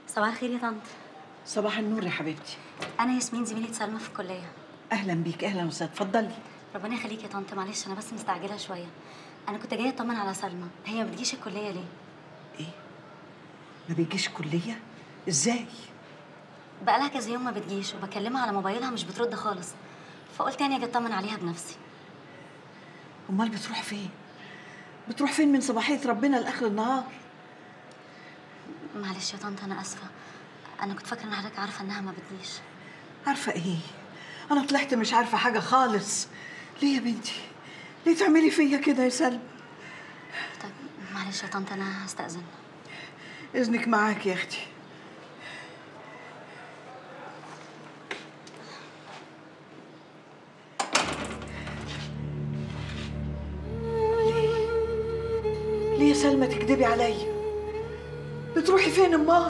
صباح الخير يا طنط صباح النور يا حبيبتي انا ياسمين زميلة سلمى في الكليه اهلا بيك اهلا وسهلا اتفضلي ربنا يخليك يا طنط معلش انا بس مستعجله شويه انا كنت جايه اطمن على سلمى هي ما بتجيش الكليه ليه ايه ما بيجيش كليه ازاي بقالها كذا يوم ما بتجيش وبكلمها على موبايلها مش بترد خالص فقلت يعني اجي اطمن عليها بنفسي امال بتروح فين بتروح فين من صباحيه ربنا لاخر النهار معلش يا طنط انا اسفه انا كنت فاكره ان حضرتك عارفه انها ما بتجيش عارفه ايه انا طلعت مش عارفه حاجه خالص ليه يا بنتي ليه تعملي فيا كده يا سلمى طيب معلش يا طنط انا هستأذن اذنك معاك يا اختي ليه ليه يا سلمى تكدبي عليا بتروحي فين امال